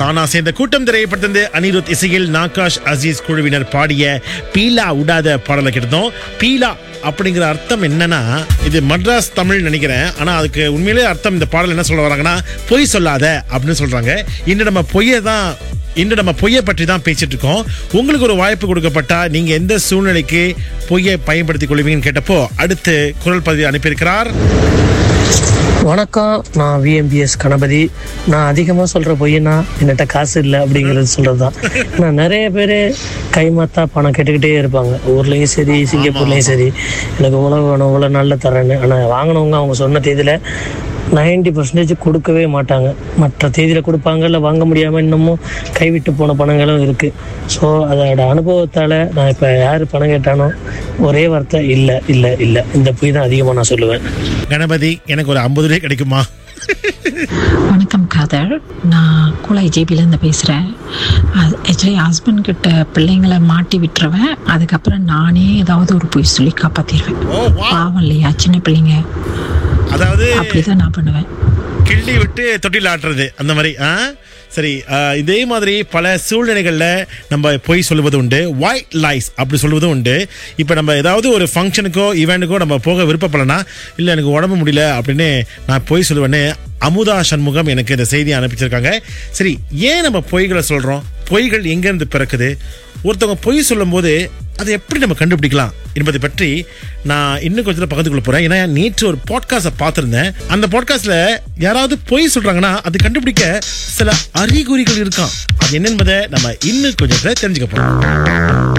நானா சேர்ந்த கூட்டம் திரைப்படத்திலிருந்து அனிருத் இசையில் நாகாஷ் அசீஸ் குழுவினர் பாடிய பீலா உடாத பாடலை கேட்டோம் பீலா அப்படிங்கிற அர்த்தம் என்னன்னா இது மட்ராஸ் தமிழ் நினைக்கிறேன் ஆனா அதுக்கு உண்மையிலே அர்த்தம் இந்த பாடல் என்ன சொல்ல வராங்கன்னா பொய் சொல்லாத அப்படின்னு சொல்றாங்க இன்று நம்ம பொய்யை தான் இன்று நம்ம பொய்யை பற்றி தான் பேசிட்டு இருக்கோம் உங்களுக்கு ஒரு வாய்ப்பு கொடுக்கப்பட்டா நீங்க எந்த சூழ்நிலைக்கு பொய்யை பயன்படுத்திக் கொள்வீங்கன்னு கேட்டப்போ அடுத்து குரல் பதிவு அனுப்பியிருக்கிறார் வணக்கம் நான் விஎம்பிஎஸ் கணபதி நான் அதிகமாக சொல்கிற பொய்யனா என்கிட்ட காசு இல்லை அப்படிங்கிறது சொல்கிறது தான் நான் நிறைய பேர் கைமாத்தா பணம் கேட்டுக்கிட்டே இருப்பாங்க ஊர்லேயும் சரி சிங்கப்பூர்லேயும் சரி எனக்கு உணவு வேணும் இவ்வளோ நல்ல தரேன்னு ஆனால் வாங்கினவங்க அவங்க சொன்ன தேதியில் நைன்டி பர்சன்டேஜ் கொடுக்கவே மாட்டாங்க மற்ற தேதியில் கொடுப்பாங்க இல்லை வாங்க முடியாமல் இன்னமும் கைவிட்டு போன பணங்களும் இருக்குது ஸோ அதோட அனுபவத்தால் நான் இப்போ யார் பணம் கேட்டானோ ஒரே வார்த்தை இல்லை இல்லை இல்லை இந்த பொய் தான் அதிகமாக நான் சொல்லுவேன் கணபதி எனக்கு ஒரு ஐம்பது ரூபாய் கிடைக்குமா வணக்கம் காதர் நான் கூலை ஜேபிலேருந்து பேசுகிறேன் அது ஆக்சுவலி ஹஸ்பண்ட் கிட்ட பிள்ளைங்களை மாட்டி விட்டுருவேன் அதுக்கப்புறம் நானே ஏதாவது ஒரு பொய் சொல்லி காப்பாற்றிடுவேன் ஓ வா பாவம் இல்லையா சின்ன பிள்ளைங்க அதாவது அப்படிதான் நான் பண்ணுவேன் கிள்ளி விட்டு தொட்டில் ஆட்டுறது அந்த மாதிரி ஆ சரி ஆ, இதே மாதிரி பல சூழ்நிலைகளில் நம்ம பொய் சொல்லுவது உண்டு ஒயிட் லைஸ் அப்படி சொல்லுவதும் உண்டு இப்போ நம்ம ஏதாவது ஒரு ஃபங்க்ஷனுக்கோ ஈவெண்ட்டுக்கோ நம்ம போக விருப்பப்படலனா இல்லை எனக்கு உடம்பு முடியல அப்படின்னு நான் பொய் சொல்லுவேன்னு அமுதா சண்முகம் எனக்கு இந்த செய்தியை அனுப்பிச்சிருக்காங்க சரி ஏன் நம்ம பொய்களை சொல்கிறோம் பொய்கள் எங்கேருந்து பிறக்குது ஒருத்தவங்க பொய் சொல்லும்போது அதை எப்படி நம்ம கண்டுபிடிக்கலாம் என்பதை பற்றி நான் இன்னும் கொஞ்சம் பகிர்ந்து கொள்ள போறேன் ஏன்னா நேற்று ஒரு பாட்காஸ்டை பார்த்துருந்தேன் அந்த பாட்காஸ்ட்ல யாராவது பொய் சொல்றாங்கன்னா அது கண்டுபிடிக்க சில அறிகுறிகள் இருக்காம் அது என்ன என்பதை நம்ம இன்னும் கொஞ்சம் தெரிஞ்சுக்க போறோம்